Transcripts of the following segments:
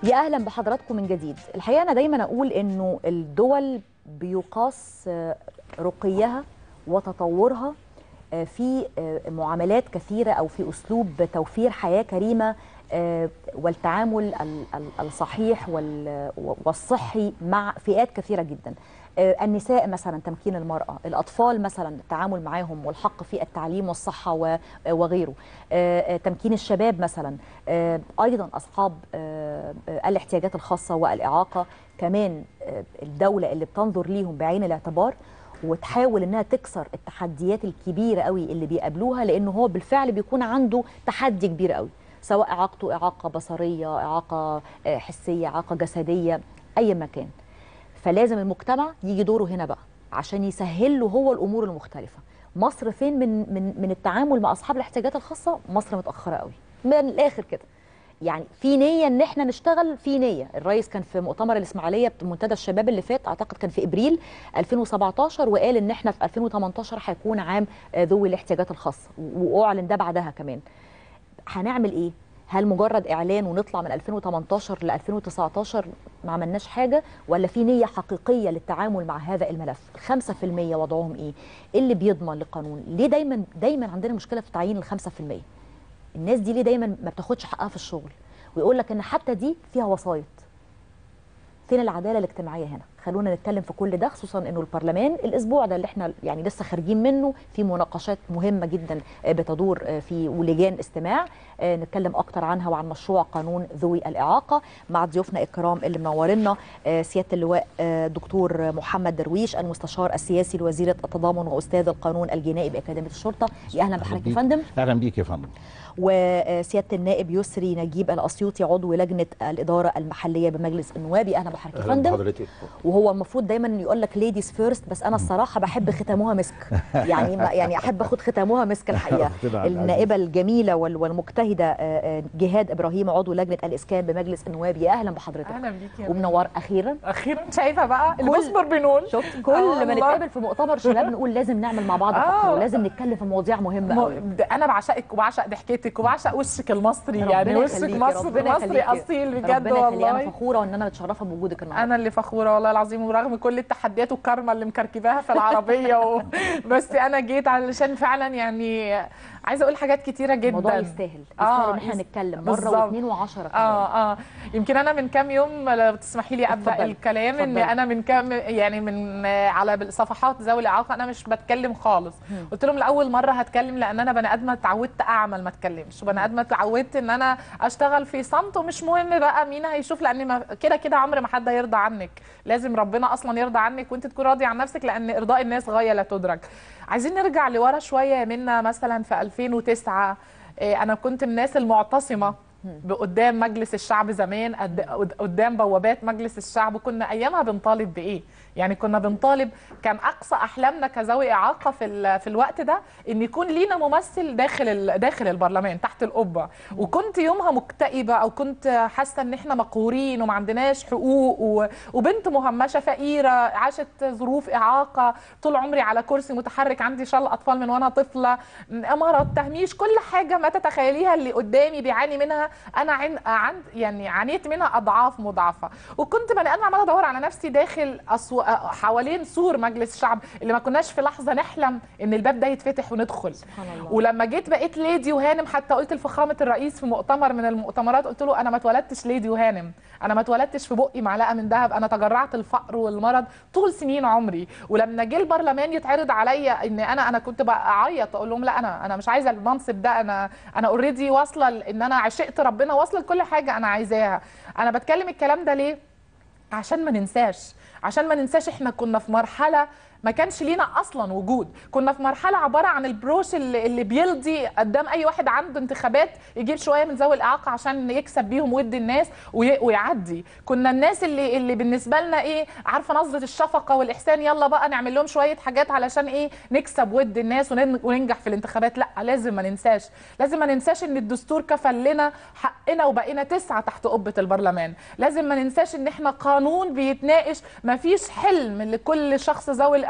يا اهلا بحضراتكم من جديد الحقيقه انا دايما اقول انه الدول بيقاس آه، رقيها وتطورها آه، في آه، معاملات كثيره او في اسلوب توفير حياه كريمه آه، والتعامل ال- ال- الصحيح وال- والصحي مع فئات كثيره جدا آه، النساء مثلا تمكين المرأة الأطفال مثلا التعامل معهم والحق في التعليم والصحة و- وغيره آه، آه، تمكين الشباب مثلا آه، أيضا أصحاب آه، آه، الاحتياجات الخاصة والإعاقة كمان آه، الدولة اللي بتنظر ليهم بعين الاعتبار وتحاول انها تكسر التحديات الكبيره قوي اللي بيقابلوها لانه هو بالفعل بيكون عنده تحدي كبير قوي سواء اعاقته اعاقه بصريه اعاقه آه، حسيه اعاقه جسديه اي مكان فلازم المجتمع يجي دوره هنا بقى عشان يسهل له هو الامور المختلفه مصر فين من من من التعامل مع اصحاب الاحتياجات الخاصه مصر متاخره قوي من الاخر كده يعني في نيه ان احنا نشتغل في نيه الرئيس كان في مؤتمر الاسماعيليه منتدى الشباب اللي فات اعتقد كان في ابريل 2017 وقال ان احنا في 2018 هيكون عام آه، ذوي الاحتياجات الخاصه واعلن ده بعدها كمان هنعمل ايه هل مجرد اعلان ونطلع من 2018 ل 2019 ما عملناش حاجه ولا في نيه حقيقيه للتعامل مع هذا الملف 5% وضعهم ايه ايه اللي بيضمن للقانون ليه دايما دايما عندنا مشكله في تعيين ال 5% الناس دي ليه دايما ما بتاخدش حقها في الشغل ويقول لك ان حتى دي فيها وسايط فين العداله الاجتماعيه هنا خلونا نتكلم في كل ده خصوصا انه البرلمان الاسبوع ده اللي احنا يعني لسه خارجين منه في مناقشات مهمه جدا آه، بتدور آه، في ولجان استماع آه، نتكلم اكتر عنها وعن مشروع قانون ذوي الاعاقه مع ضيوفنا الكرام اللي منورنا آه، سياده اللواء آه، دكتور محمد درويش المستشار السياسي لوزيره التضامن واستاذ القانون الجنائي باكاديميه الشرطه يا اهلا بحضرتك يا بيك. فندم اهلا بيك يا فندم وسياده النائب يسري نجيب الاسيوطي عضو لجنه الاداره المحليه بمجلس النواب يا اهلا بحضرتك يا اهلا فندم بحضرتك وهو المفروض دايما يقول لك ليديز فيرست بس انا الصراحه بحب ختامها مسك يعني ما يعني احب اخد ختامها مسك الحقيقه ربنا على النائبه الجميله وال- والمجتهده آه، آه، جهاد ابراهيم عضو لجنه الاسكان بمجلس النواب يا اهلا بحضرتك اهلا بيك يا ومنور اخيرا اخيرا شايفه بقى اللي كل- بصبر بنقول شفت آه كل ما والله. نتقابل في مؤتمر شباب نقول لازم نعمل مع بعض آه. فقره ولازم نتكلم في مواضيع مهمه قوي م... ده انا بعشقك وبعشق ضحكتك وبعشق وشك المصري ربنا يعني وشك يخليكي، مصري ربنا مصري يخليكي. اصيل بجد ربنا يخليكي انا والله فخوره وان انا متشرفه بوجودك النهارده انا اللي فخوره والله العظيم ورغم كل التحديات والكرمه اللي مكركباها في العربيه و... بس انا جيت علشان فعلا يعني عايزه اقول حاجات كتيره جدا الموضوع يستاهل يستاهل آه، ان احنا يس- نتكلم مره بالظبط. واثنين وعشرة كمان اه اه يمكن انا من كام يوم لو تسمحي لي ابدا اتفضلي، الكلام ان اتفضلي. انا من كام يعني من آه، على صفحات ذوي الاعاقه انا مش بتكلم خالص مم. قلت لهم لاول مره هتكلم لان انا بني ادمه اتعودت اعمل ما اتكلمش وبني ادمه اتعودت ان انا اشتغل في صمت ومش مهم بقى مين هيشوف لان ما- كده كده عمر ما حد هيرضى عنك لازم ربنا اصلا يرضى عنك وانت تكون راضي عن نفسك لان ارضاء الناس غايه لا تدرك عايزين نرجع لورا شويه منا مثلا في 2009 إيه، انا كنت من الناس المعتصمه قدام مجلس الشعب زمان قد- قد- قدام بوابات مجلس الشعب كنا ايامها بنطالب بايه يعني كنا بنطالب كان اقصى احلامنا كذوي اعاقه في ال- في الوقت ده ان يكون لينا ممثل داخل ال- داخل البرلمان تحت القبه وكنت يومها مكتئبه او كنت حاسه ان احنا مقهورين وما عندناش حقوق و- وبنت مهمشه فقيره عاشت ظروف اعاقه طول عمري على كرسي متحرك عندي شل اطفال من وانا طفله مرض تهميش كل حاجه ما تتخيليها اللي قدامي بيعاني منها انا عن عند يعني عانيت منها اضعاف مضاعفه وكنت بني ادم عماله ادور على نفسي داخل أسو... حوالين سور مجلس الشعب اللي ما كناش في لحظه نحلم ان الباب ده يتفتح وندخل سبحان الله ولما جيت بقيت ليدي وهانم حتى قلت لفخامه الرئيس في مؤتمر من المؤتمرات قلت له انا ما اتولدتش ليدي وهانم انا ما اتولدتش في بقي معلقه من ذهب انا تجرعت الفقر والمرض طول سنين عمري ولما جه البرلمان يتعرض عليا ان انا انا كنت بقى اعيط اقول لهم لا انا انا مش عايزه المنصب ده انا انا اوريدي واصله ل- ان انا عشقت ربنا واصله لكل حاجه انا عايزاها انا بتكلم الكلام ده ليه عشان ما ننساش عشان ما ننساش احنا كنا في مرحله ما كانش لينا اصلا وجود كنا في مرحله عباره عن البروش اللي, اللي بيلضي قدام اي واحد عنده انتخابات يجيب شويه من ذوي الاعاقه عشان يكسب بيهم ود الناس وي- ويعدي كنا الناس اللي اللي بالنسبه لنا ايه عارفه نظره الشفقه والاحسان يلا بقى نعمل لهم شويه حاجات علشان ايه نكسب ود الناس ونن- وننجح في الانتخابات لا لازم ما ننساش لازم ما ننساش ان الدستور كفل لنا حقنا وبقينا تسعه تحت قبه البرلمان لازم ما ننساش ان احنا قانون بيتناقش ما فيش حلم لكل شخص ذوي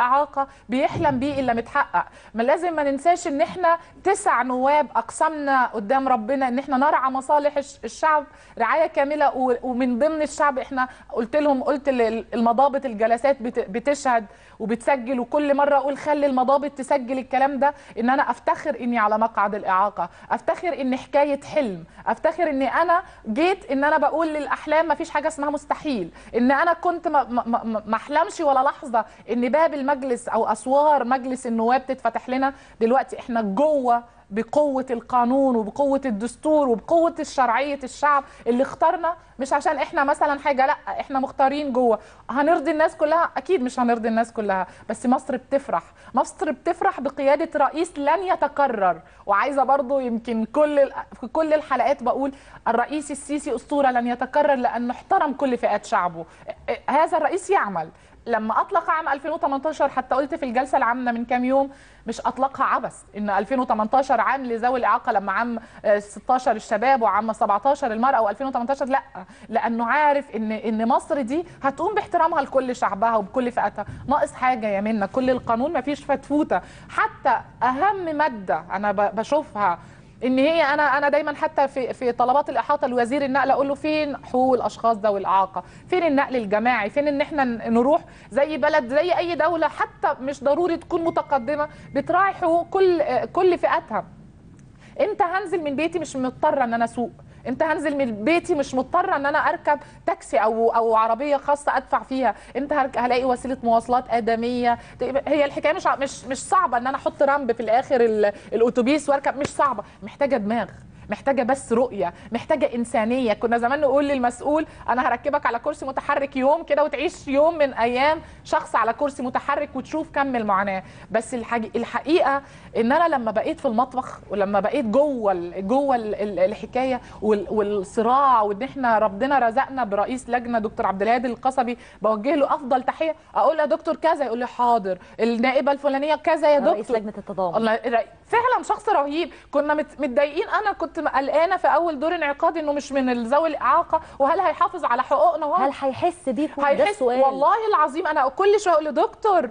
الاعاقه بيحلم بيه الا متحقق ما لازم ما ننساش ان احنا تسع نواب اقسمنا قدام ربنا ان احنا نرعى مصالح الش- الشعب رعايه كامله و- ومن ضمن الشعب احنا قلت لهم قلت ال- المضابط الجلسات بت- بتشهد وبتسجل وكل مره اقول خلي المضابط تسجل الكلام ده ان انا افتخر اني على مقعد الاعاقه افتخر ان حكايه حلم افتخر ان انا جيت ان انا بقول للاحلام ما فيش حاجه اسمها مستحيل ان انا كنت ما- ما ما- ما احلمش ولا لحظه ان باب المجلس او اسوار مجلس النواب تتفتح لنا دلوقتي احنا جوه بقوة القانون وبقوة الدستور وبقوة الشرعية الشعب اللي اختارنا مش عشان احنا مثلا حاجة لا احنا مختارين جوه هنرضي الناس كلها اكيد مش هنرضي الناس كلها بس مصر بتفرح مصر بتفرح بقيادة رئيس لن يتكرر وعايزة برضو يمكن كل ال- في كل الحلقات بقول الرئيس السيسي اسطورة لن يتكرر لانه احترم كل فئات شعبه اه- اه- هذا الرئيس يعمل لما اطلق عام 2018 حتى قلت في الجلسه العامه من كام يوم مش اطلقها عبث ان 2018 عام لذوي الاعاقه لما عام آه، 16 الشباب وعام 17 المراه و2018 لا لانه عارف ان ان مصر دي هتقوم باحترامها لكل شعبها وبكل فئاتها ناقص حاجه يا منى كل القانون ما فيش فتفوته حتى اهم ماده انا ب- بشوفها ان هي انا انا دايما حتى في في طلبات الاحاطه لوزير النقل اقول له فين حقوق الاشخاص ذوي الاعاقه فين النقل الجماعي فين ان احنا ن- نروح زي بلد زي اي دوله حتى مش ضروري تكون متقدمه بتراعي حقوق كل كل فئاتها امتى هنزل من بيتي مش مضطره ان انا اسوق امتى هنزل من بيتي مش مضطره ان انا اركب تاكسي او او عربيه خاصه ادفع فيها امتى هرك- هلاقي وسيله مواصلات ادميه تبقى- هي الحكايه مش ع- مش مش صعبه ان انا احط رمب في الاخر ال- الاتوبيس واركب مش صعبه محتاجه دماغ محتاجه بس رؤيه محتاجه انسانيه كنا زمان نقول للمسؤول انا هركبك على كرسي متحرك يوم كده وتعيش يوم من ايام شخص على كرسي متحرك وتشوف كم المعاناه بس الحاج... الحقيقه ان انا لما بقيت في المطبخ ولما بقيت جوه ال... جوه ال... ال- الحكايه وال... والصراع وان احنا ربنا رزقنا برئيس لجنه دكتور عبد الهادي القصبي بوجه له افضل تحيه اقول له يا دكتور كذا يقول لي حاضر النائبه الفلانيه كذا يا دكتور رئيس لجنه التضامن الله فعلا شخص رهيب كنا مت- متضايقين انا كنت قلقانه في اول دور انعقاد انه مش من ذوي الاعاقه وهل هيحافظ على حقوقنا وهو هل هيحس بيكم ده هيحس السؤال والله العظيم انا كل شويه اقول له دكتور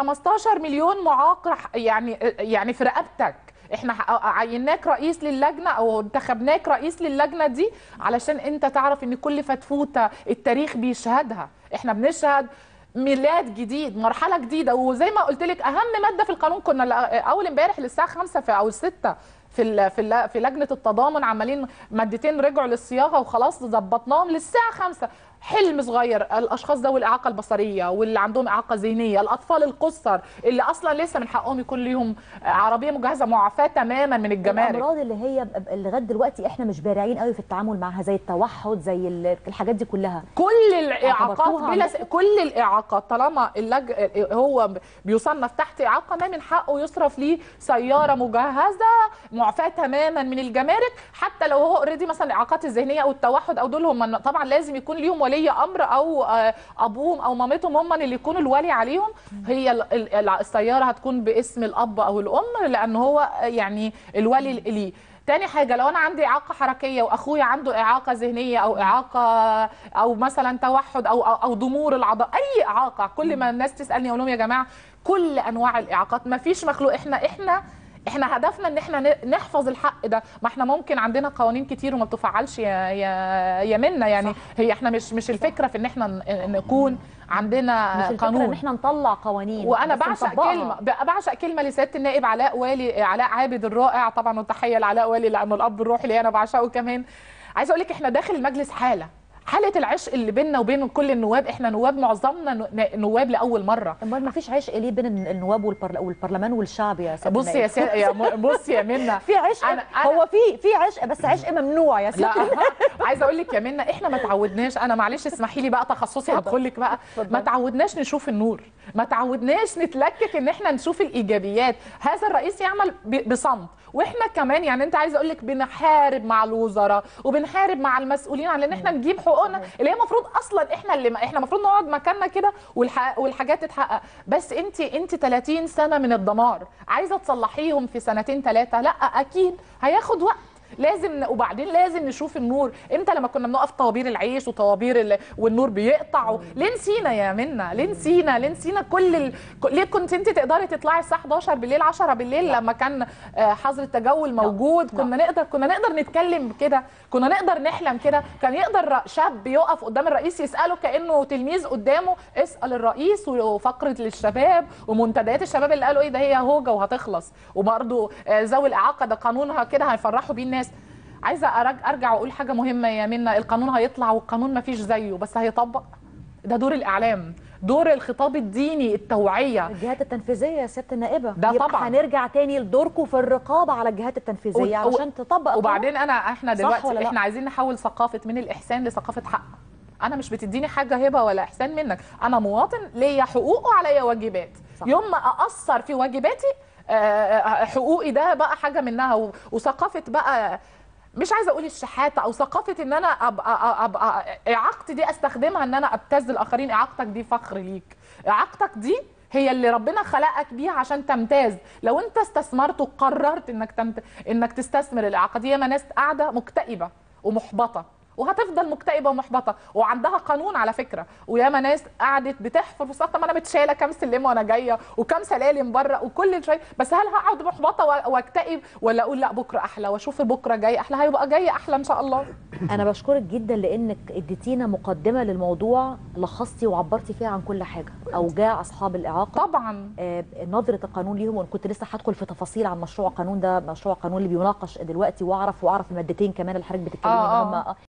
15 مليون معاق رح- يعني يعني في رقبتك احنا ح- عيناك رئيس للجنه او انتخبناك رئيس للجنه دي علشان انت تعرف ان كل فتفوته التاريخ بيشهدها احنا بنشهد ميلاد جديد مرحله جديده وزي ما قلت لك اهم ماده في القانون كنا ل- اول امبارح للساعه 5 في او 6 في ال في ال في لجنه التضامن عمالين مادتين رجعوا للصياغه وخلاص ظبطناهم للساعه 5 حلم صغير الاشخاص ذوي الاعاقه البصريه واللي عندهم اعاقه ذهنيه الاطفال القصر اللي اصلا لسه من حقهم يكون ليهم عربيه مجهزه معافاه تماما من الجمارك الامراض اللي هي ب- ب- لغايه دلوقتي احنا مش بارعين قوي في التعامل معها زي التوحد زي ال- الحاجات دي كلها كل الاعاقات اعتبرتوها بلا عندكم؟ س... كل الاعاقات طالما اللج... هو بيصنف تحت اعاقه ما من حقه يصرف ليه سياره مجهزه معفاه تماما من الجمارك حتى لو هو اوريدي مثلا الاعاقات الذهنيه او التوحد او دول هم طبعا لازم يكون ليهم ولي امر او آه، ابوهم او مامتهم هم اللي يكونوا الولي عليهم هي ال- ال- ال- السياره هتكون باسم الاب او الام لان هو يعني الولي ليه تاني حاجة لو أنا عندي إعاقة حركية وأخويا عنده إعاقة ذهنية أو إعاقة أو مثلا توحد أو أو, أو ضمور العضلات أي إعاقة كل ما الناس تسألني أقول لهم يا جماعة كل أنواع الإعاقات ما فيش مخلوق إحنا إحنا احنا هدفنا ان احنا ن- نحفظ الحق ده ما احنا ممكن عندنا قوانين كتير وما بتفعلش يا يا يا منا يعني صح. هي احنا مش مش الفكره في ان احنا ن- نكون عندنا مش الفكره قانون ان احنا نطلع قوانين وانا بس بعشق نطبقها. كلمه ب- بعشق كلمه لسياده النائب علاء والي علاء عابد الرائع طبعا وتحيه لعلاء والي لانه الاب الروحي لي انا بعشقه كمان عايزه اقول لك احنا داخل المجلس حاله حاله العشق اللي بيننا وبين كل النواب احنا نواب معظمنا ن- نواب لاول مره امال ما فيش عشق ليه بين النواب والبرل- والبرلمان والشعب يا سيدي بصي يا سي... يا م- بصي يا منى في عشق أنا- أنا- هو في في عشق بس عشق ممنوع يا لا سيدي عايزه اقول لك يا منى احنا ما تعودناش انا معلش اسمحي لي بقى تخصصي اتفضل. هدخل لك بقى اتفضل. ما تعودناش نشوف النور ما تعودناش نتلكك ان احنا نشوف الايجابيات هذا الرئيس يعمل ب- بصمت واحنا كمان يعني انت عايزه اقول لك بنحارب مع الوزراء وبنحارب مع المسؤولين على ان احنا نجيب حقوقنا اللي هي المفروض اصلا احنا اللي احنا المفروض نقعد مكاننا كده والح- والحاجات تتحقق بس انت انت 30 سنه من الدمار عايزه تصلحيهم في سنتين ثلاثه لا اكيد هياخد وقت لازم وبعدين لازم نشوف النور امتى لما كنا بنقف طوابير العيش وطوابير ال... والنور بيقطع و... ليه نسينا يا منا ليه نسينا ليه نسينا كل ال... ليه كنت انت تقدري تطلعي الساعه 11 بالليل 10 بالليل لا. لما كان حظر التجول موجود لا. كنا لا. نقدر كنا نقدر نتكلم كده كنا نقدر نحلم كده كان يقدر شاب يقف قدام الرئيس يساله كانه تلميذ قدامه اسال الرئيس وفقره للشباب ومنتديات الشباب اللي قالوا ايه ده هي هوجه وهتخلص وبرده ذوي الاعاقه ده قانونها كده هيفرحوا بيه الناس عايزه ارجع واقول حاجه مهمه يا منى القانون هيطلع والقانون ما فيش زيه بس هيطبق ده دور الاعلام دور الخطاب الديني التوعيه الجهات التنفيذيه يا سياده النائبه ده يبقى طبعا هنرجع تاني لدوركم في الرقابه على الجهات التنفيذيه و... علشان تطبق وبعدين انا احنا دلوقتي احنا لا؟ عايزين نحول ثقافه من الاحسان لثقافه حق انا مش بتديني حاجه هبه ولا احسان منك انا مواطن ليا حقوق وعليا واجبات صح. يوم ما اقصر في واجباتي حقوقي ده بقى حاجه منها وثقافه بقى مش عايزه اقول الشحاته او ثقافه ان انا ابقى ابقى اعاقتي دي استخدمها ان انا ابتز الاخرين اعاقتك دي فخر ليك اعاقتك دي هي اللي ربنا خلقك بيها عشان تمتاز لو انت استثمرت وقررت انك تمت... انك تستثمر الاعاقه دي ياما ناس قاعده مكتئبه ومحبطه وهتفضل مكتئبه ومحبطه وعندها قانون على فكره وياما ناس قعدت بتحفر في السطح ما انا متشاله كام سلمه وانا جايه وكام سلالم بره وكل شويه بس هل هقعد محبطه واكتئب ولا اقول لا بكره احلى واشوف بكره جاي احلى هيبقى جاي احلى ان شاء الله انا بشكرك جدا لانك اديتينا مقدمه للموضوع لخصتي وعبرتي فيها عن كل حاجه اوجاع اصحاب الاعاقه طبعا آه نظره القانون ليهم وانا كنت لسه هدخل في تفاصيل عن مشروع قانون ده مشروع قانون اللي بيناقش دلوقتي واعرف واعرف المادتين كمان اللي حضرتك بتتكلمي آه هم